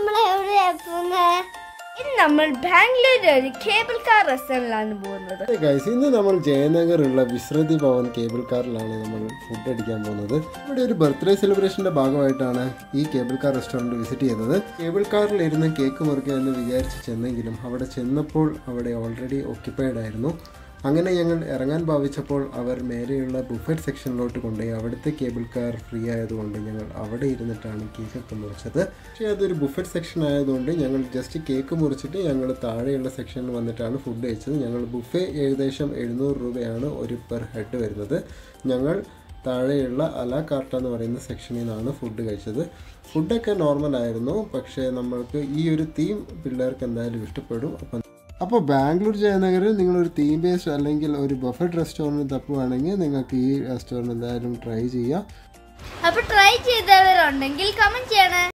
നമ്മൾ എവിടെയാ പോകുന്നത് ഇന്ന് നമ്മൾ ബാംഗ്ലൂരിലെ ഒരു കേബിൾ കാർ റെസ്റ്റോറൻറ്റിലാണ് പോകുന്നത് ഗൈസ് ഇന്ന് നമ്മൾ ജയനഗറുള്ള വിശ്രതി ഭവൻ കേബിൾ കാറിലാണ് നമ്മൾ ഫുഡ് അടിക്കാൻ പോകുന്നത് ഇവിടെ ഒരു ബർത്ത്ഡേ സെലിബ്രേഷന്റെ ഭാഗമായിട്ടാണ് ഈ കേബിൾ കാർ റെസ്റ്റോറൻറ്റ് വിസിറ്റ് ചെയ്തത് കേബിൾ കാറിൽ ഇരുന്ന് കേക്ക് മുറിക്കുക എന്ന് വിചാരിച്ച് ചെന്നെങ്കിലും അവിടെ ചെന്നപ്പോൾ അവിടെ ഓൾറെഡി ഓക്യുപ്പൈഡ് ആയിരുന്നു അങ്ങനെ ഞങ്ങൾ ഇറങ്ങാൻ ഭാവിച്ചപ്പോൾ അവർ മേലെയുള്ള ബുഫറ്റ് സെക്ഷനിലോട്ട് കൊണ്ടുപോയി അവിടുത്തെ കേബിൾ കാർ ഫ്രീ ആയതുകൊണ്ട് ഞങ്ങൾ അവിടെ ഇരുന്നിട്ടാണ് കേക്കൊക്കെ മുറിച്ചത് പക്ഷേ അതൊരു ബുഫറ്റ് സെക്ഷൻ ആയതുകൊണ്ട് ഞങ്ങൾ ജസ്റ്റ് കേക്ക് മുറിച്ചിട്ട് ഞങ്ങൾ താഴെയുള്ള സെക്ഷനിൽ വന്നിട്ടാണ് ഫുഡ് കഴിച്ചത് ഞങ്ങൾ ബുഫേ ഏകദേശം എഴുന്നൂറ് രൂപയാണ് ഒരു പെർ ഹെഡ് വരുന്നത് ഞങ്ങൾ താഴെയുള്ള അല കാർട്ട എന്ന് പറയുന്ന സെക്ഷനിൽ നിന്നാണ് ഫുഡ് കഴിച്ചത് ഫുഡൊക്കെ നോർമൽ ആയിരുന്നു പക്ഷേ നമ്മൾക്ക് ഈ ഒരു തീം പിള്ളേർക്ക് എന്തായാലും ഇഷ്ടപ്പെടും അപ്പം അപ്പോൾ ബാംഗ്ലൂർ ജയനഗറിൽ നിങ്ങളൊരു തീം ബേസ്ഡ് അല്ലെങ്കിൽ ഒരു ബഫറ്റ് റെസ്റ്റോറൻറ്റ് തപ്പുവാണെങ്കിൽ നിങ്ങൾക്ക് ഈ റെസ്റ്റോറൻറ്റ് എന്തായാലും ട്രൈ ചെയ്യാം അപ്പോൾ ട്രൈ ചെയ്തവരുണ്ടെങ്കിൽ കമൻറ്റ് ചെയ്യണേ